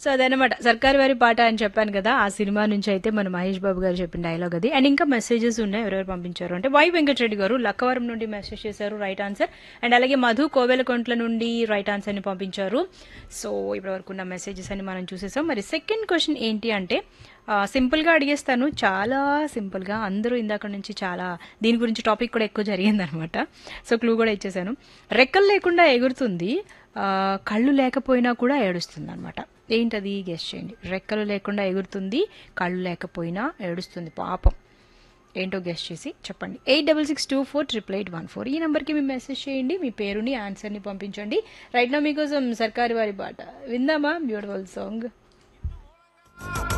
so అదనమాట సర్కారు వారి పాట అని చెప్పాను కదా ఆ సినిమా నుంచి అయితే మన మహేష్ బాబు గారు చెప్పిన డైలాగ్ అది అండ్ ఇంకా మెసేజెస్ ఉన్నాయి ఎవరెవరు పంపించారు అంటే వై వెంకటరెడ్డి గారు లక్కవరం నుండి మెసేజ్ చేశారు రైట్ ఆన్సర్ అండ్ అలాగే మధు కోవెలకొంట్ల నుండి రైట్ ఆన్సర్ని పంపించారు సో ఇప్పటివరకు ఉన్న మెసేజెస్ అని మనం చూసేసాం మరి సెకండ్ క్వశ్చన్ ఏంటి అంటే ఆ, సింపుల్గా అడిగేస్తాను చాలా సింపుల్గా అందరూ ఇందాక నుంచి చాలా దీని గురించి టాపిక్ కూడా ఎక్కువ జరిగిందనమాట సో క్లూ కూడా ఇచ్చేసాను రెక్కలు లేకుండా ఎగురుతుంది ఆ, కళ్ళు లేకపోయినా కూడా ఏడుస్తుంది అనమాట ఏంటది గెస్ట్ చేయండి రెక్కలు లేకుండా ఎగురుతుంది కళ్ళు లేకపోయినా ఏడుస్తుంది పాపం ఏంటో గెస్ట్ చేసి చెప్పండి eight double six two four triple eight one four ఈ నెంబర్కి మీ మెసేజ్ చేయండి మీ పేరుని ఆన్సర్ని పంపించండి రైట్ నా మీకోసం సర్కారు వారి పాట విందామా బ్యూటిఫుల్ సాంగ్